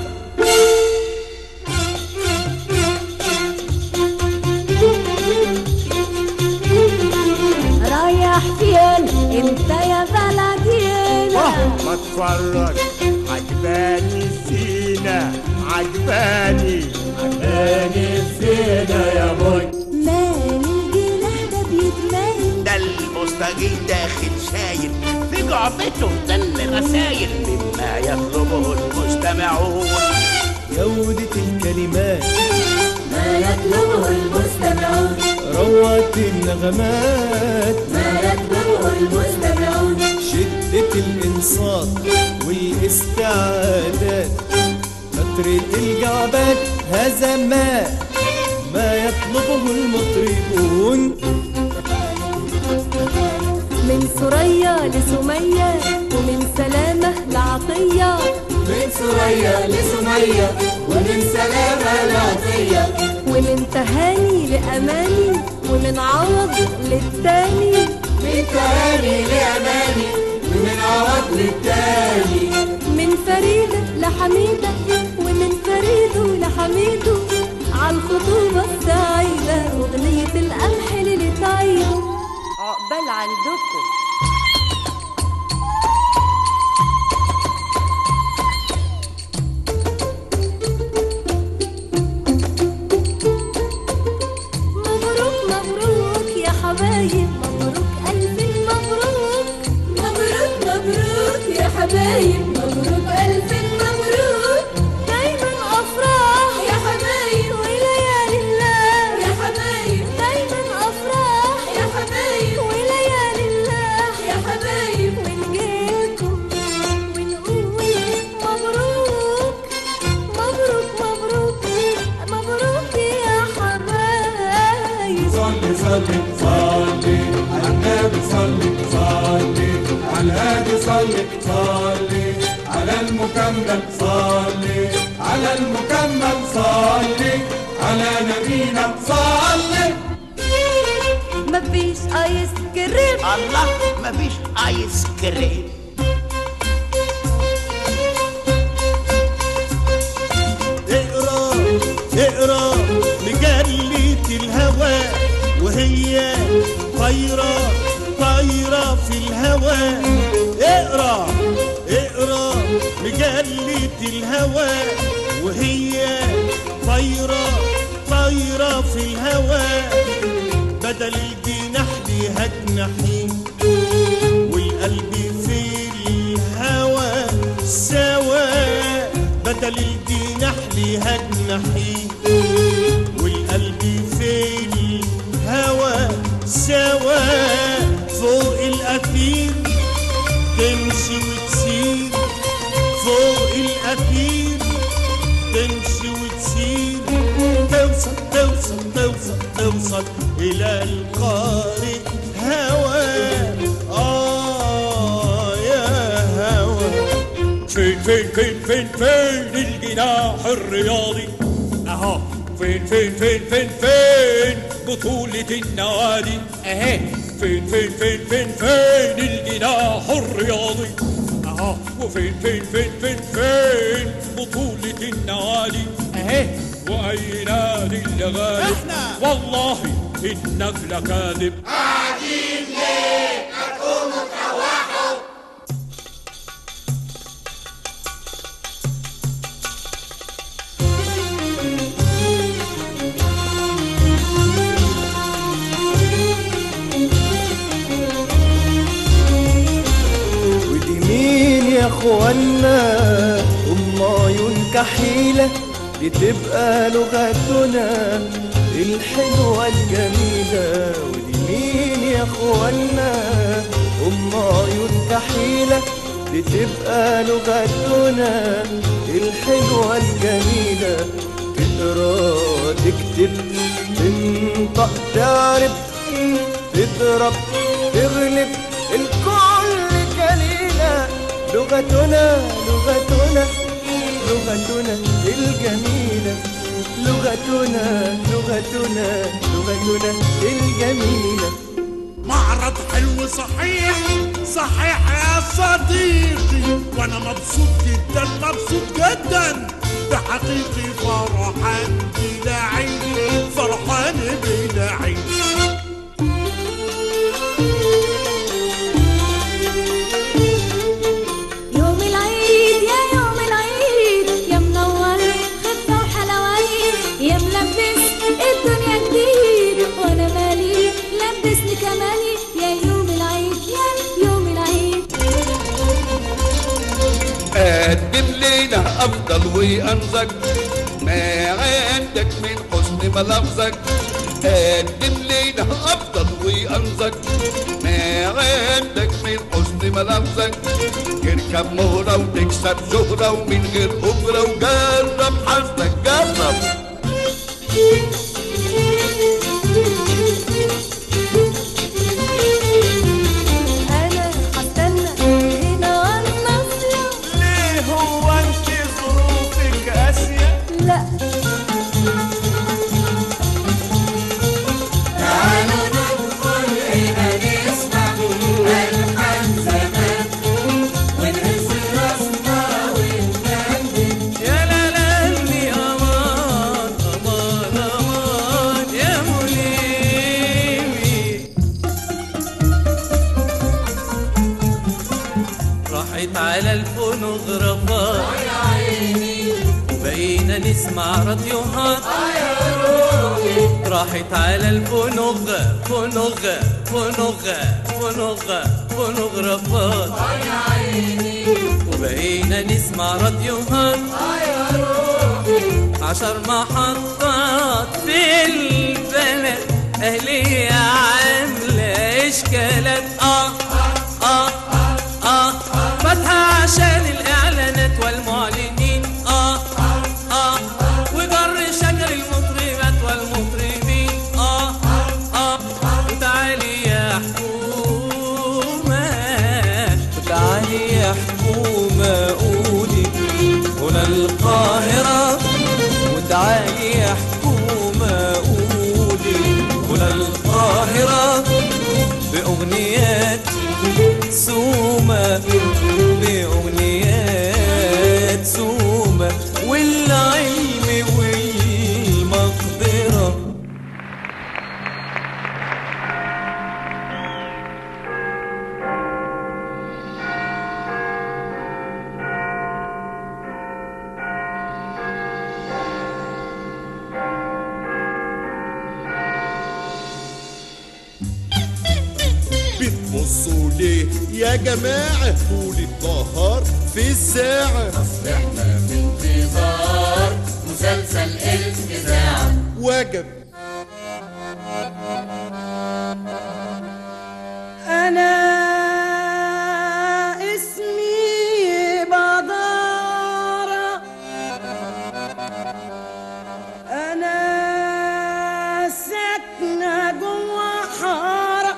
رايح فين انت يا بلدينا ما اتفرج عجباني الزينة عجباني عجباني الزينة يا بوي مال الجناح ده بيتمال ده المستجيل داخل شايل في جعبته ظل رسايل مما يطلبه المستمعون جودة الكلمات ما يطلبه المستمعون روعة النغمات ما يطلبه المستمعون شدة الإنصات والاستعادات فترة الجعبات هزمات ما يطلبه المطربون من ثريا لسمية ومن سلامة لعطية من ثريا لسمية ومن سلامة لعطية ومن تهاني لأماني ومن عوض للتاني من تهاني لأماني ومن عوض للتاني من فريدة لحميدة ومن فريده لحميده عالخطوبة السعيدة أغنية القمح اللي تعيده عقبال عندكم مبروك مبروك يا حبايب مبروك ألف مبروك مبروك مبروك يا حبايب مبروك ألف مبروك دايما أفراح يا حبايب وليالي الله يا حبايب دايما أفراح يا حبايب وليالي الله يا حبايب ونجيلكم ونقول مبروك مبروك مبروك مبروك يا حبايب صلي صلي صلي على النبي صلي صلي على الهادي صلي صلي على المكمل صلي على المكمل صلي على نبينا صلي مفيش ايس كريم الله مفيش ايس كريم اقرا اقرا مجلة الهوى وهي طايرة طايرة في الهوى اقرا اقرا مجلة الهوى وهي طايرة طايرة في الهوى بدل الجناح ليها جناحين والقلب في الهوى سوا بدل الجناح ليها جناحين والقلب في الهوى سوا فوق الأثير تمشي وتسير فوق الأثير تمشي وتسير توصل توصل توصل توصل إلى القارئ هوى آه يا هوى فين فين فين فين فين الجناح الرياضي اهو فين فين فين فين فين بطولة النوادي اهي فين فين فين فين فين الجناح الرياضي اهو وفين فين فين فين فين بطولة النوادي اهي واي نادي اللي غالب والله انك لكاذب قاعدين ليه ما تقوموا تروحوا ودي مين يا اخوانا ام عيون كحيلة دي تبقى لغتنا الحلوة الجميلة ودي مين يا اخوانا ام عيون كحيلة دي تبقى لغتنا الحلوة الجميلة تقرا تكتب تنطق تعرف تضرب تغلب الكل جليلة لغتنا لغتنا لغتنا الجميلة لغتنا لغتنا لغتنا الجميلة معرض حلو صحيح صحيح يا صديقي وانا مبسوط جدا مبسوط جدا بحقيقي فرحان بلا عين فرحان بلا عين يوم العيد يا يوم العيد يا منور خفة وحلواني يا ملبس الدنيا جديد وانا مالي لبسني كماني يا يوم العيد يا يوم العيد قدم لنا افضل وانزك ما عندك من حسن ملفظك قدم لنا افضل وانزك ما عندك من حسن ملفظك اركب مهرة وتكسب شهرة ومن غير أجرة وجرب حظك جرب انا هستنى هنا والنصر ليه هو انت ظروفك قاسية لا تعالوا ندخل هنا نسمع ألحان زمان ونهز راسنا ونغني يا لا لا اللي امان امان امان يا مليمي راحت على الفونوغرافات وبقينا نسمع راديوهات راحت على الفونوغ فونوغ فونوغ فونوغ فونوغرافات وبقينا نسمع راديوهات عشر محطات في البلد أهلية عاملة إشكالات آه آه آه فاتحة عشان الإعلانات والمعلنين آه آه وجر شجر المطربات والمطربين آه آه وتعالي يا حكومة وتعالي يا حكومة قولي هنا القاهرة وتعالي يا حكومة قولي هنا القاهرة بأغنيات سومة بأغنيات سومة والعلم والمقدرة بتبصوا ليه يا جماعة طول النهار في الساعة احنا في انتظار مسلسل الإذاعة وجب أنا اسمي بدارة أنا ساكنة جوا حارة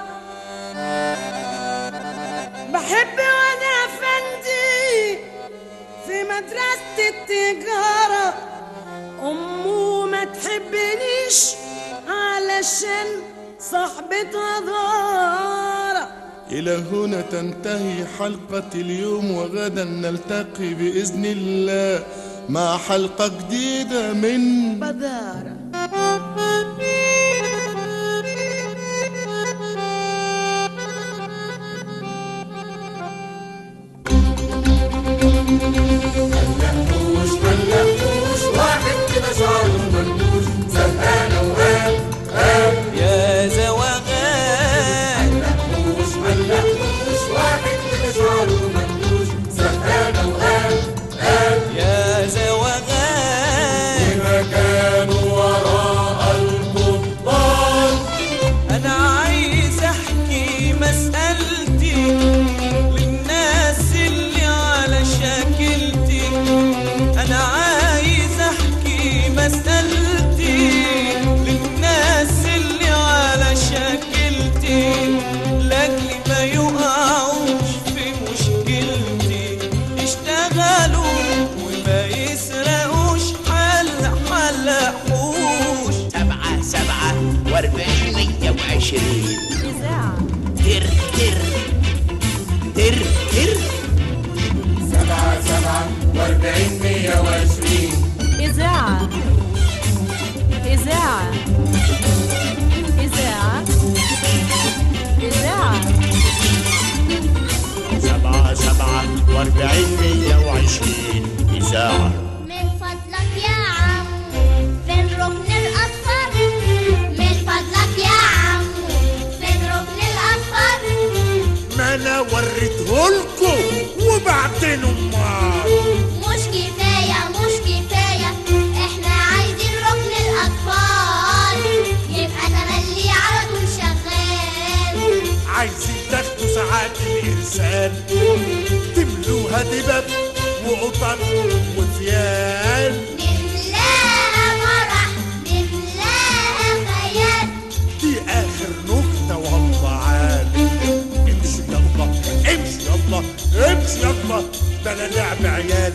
بحب وأنا أفندي في مدرسة التجارة أمه ما تحبنيش علشان صاحبتها ضارة إلى هنا تنتهي حلقة اليوم وغدا نلتقي بإذن الله مع حلقة جديدة من بدارة ملحوش ملحوش واحد كده شعره منكوش زهقانة وقال قال يا زواغان ملحوش ملحوش واحد كده شعره منكوش زهقانة وقال قال يا زواغان واربعين مية وعشرين إذاعة من فضلك يا عم فين ركن الأطفال من فضلك يا عم فين ركن الأطفال ما أنا وريتهولكوا وبعدين أمال مش كفاية مش كفاية احنا عايزين ركن الأطفال يبقى تملي على طول شغال عايزين تاخدوا ساعات الإرسال تملوها دبب وقطط وفيال نملاها مرح نملاها خيال دي آخر نكتة والله عال امشي يلا امشي يلا امشي يلا بلا لعب عيال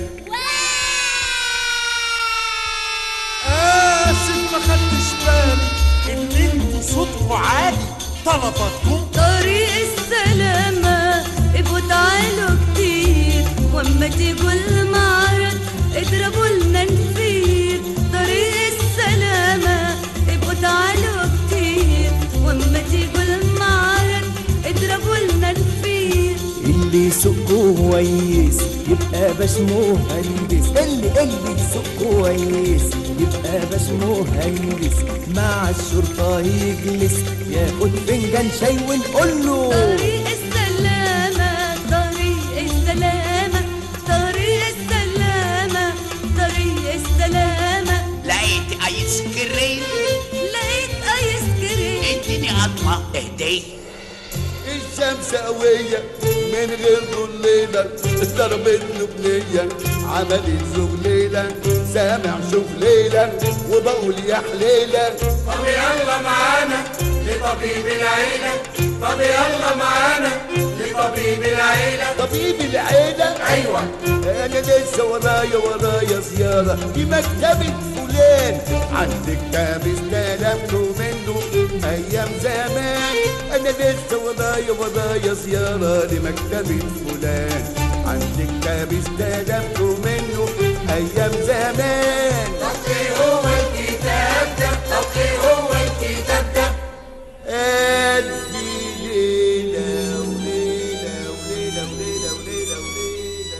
آسف ما خدتش بالي إن انتوا صوتكوا عالي طلباتكم طريق السلامة ابقوا تعالوا كتير واما تيجوا المعرض اضربوا لنا نفير طريق السلامة ابقوا تعالوا كتير واما تيجوا المعرض اضربوا لنا نفير اللي يسوق كويس يبقى باش مهندس اللي اللي يسوق كويس يبقى باش مهندس مع الشرطة يجلس ياخد فنجان شاي ونقول له طريق السلامة طريق السلامة طريق السلامة طريق السلامة لقيت ايس كريم لقيت ايس كريم اديني قطمه اهدي الشمس قوية من غير ضليلة ضربت له بنية عملت زغليلة سامع شغليلة وبقول يا حليلة طب يلا معانا لطبيب العيلة طب يلا معانا لطبيب العيلة طبيب العيلة أيوة أنا لسه ورايا ورايا زيارة في مكتبة فلان عندك كتاب استلمته منه أيام زمان أنا لسه ورايا ورايا زيارة لمكتبة فلان عندك كتاب استلمته منه أيام زمان طب إيه هو الكتاب ده طب إيه هو الكتاب ده ألف ليلة وليلة وليلة وليلة وليلة وليلة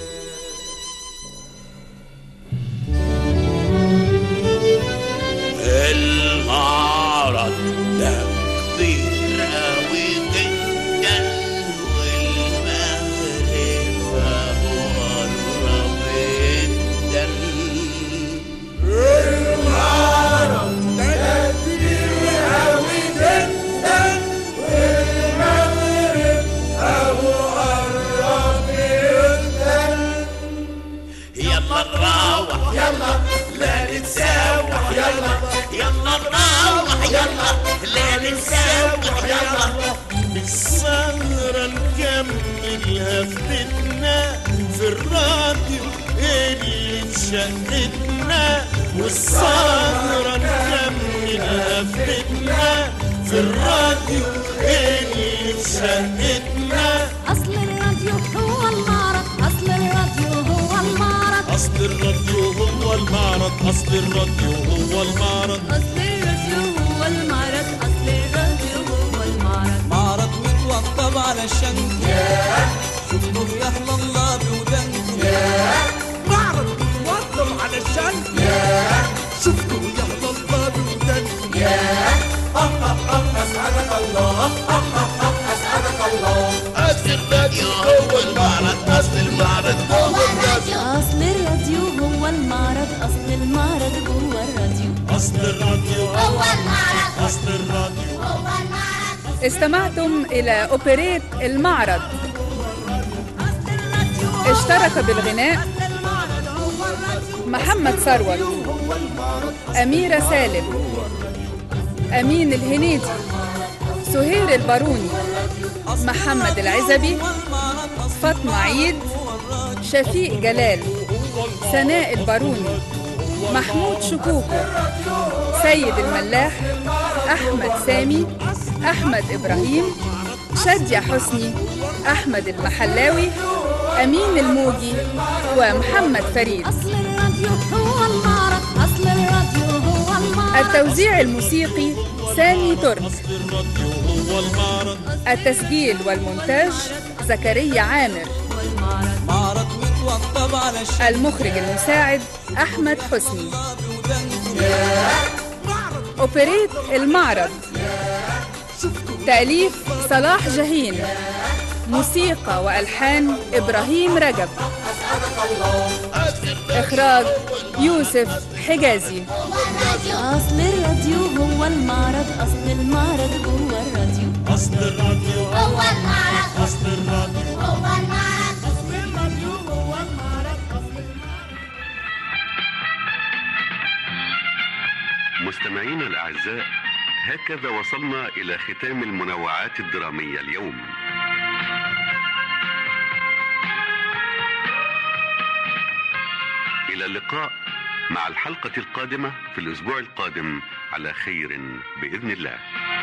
المعرض ده كبير قوي جدا والمغرب قرب جدا المعرض ده كبير أوي جدا والمغرب أهو قرب جدا يلا نروح يلا لا نتسوح يلا يلا نروح يلا لا نتسوح يلا السهرة نكملها في بيتنا في الراديو اللي انشقتنا والسهرة نكملها في بيتنا في الراديو اللي انشقتنا اصل الراديو هو المعرض اصل الراديو هو المعرض أصل الراديو هو المعرض أصل الراديو هو المعرض اصل الراديو هو المعرض اصل الراديو هو المعرض معرض متوضب علشان شفتوا يا اهل الله بودانكم معرض متوضب علشان شفتوا يا اهل الله بودانكم أسعدك الله أسعدك الله أصل الراديو هو المعرض أصل المعرض هو الراديو اصل الراديو هو المعرض اصل المعرض هو الراديو أصل الراديو هو المعرض أصل الراديو هو المعرض استمعتم إلى أوبريت المعرض اشترك بالغناء محمد ثروت أميرة سالم أمين الهنيدي سهير الباروني محمد العزبي فاطمة عيد شفيق جلال سناء الباروني محمود شكوكو سيد الملاح أحمد سامي أحمد إبراهيم شادية حسني أحمد المحلاوي أمين الموجي ومحمد فريد اصل الراديو هو المعرض اصل الراديو هو المعرض التوزيع الموسيقي سامي ترك الراديو هو المعرض التسجيل والمونتاج زكريا عامر معرض متوضب على الشمس المخرج المساعد أحمد حسني أوبريت المعرض تأليف صلاح جاهين موسيقى وألحان إبراهيم رجب إخراج يوسف حجازي أصل الراديو هو المعرض أصل المعرض جوه الراديو أصل الراديو هو المعرض أصل الراديو هو المعرض أصل الراديو هو المعرض مستمعينا الأعزاء هكذا وصلنا إلى ختام المنوعات الدرامية اليوم إلى اللقاء مع الحلقة القادمة في الأسبوع القادم على خير بإذن الله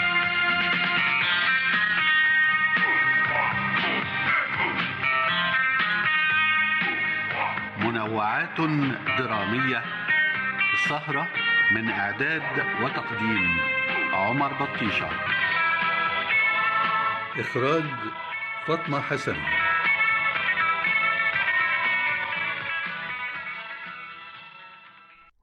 منوعات درامية السهرة من إعداد وتقديم عمر بطيشة إخراج فاطمة حسن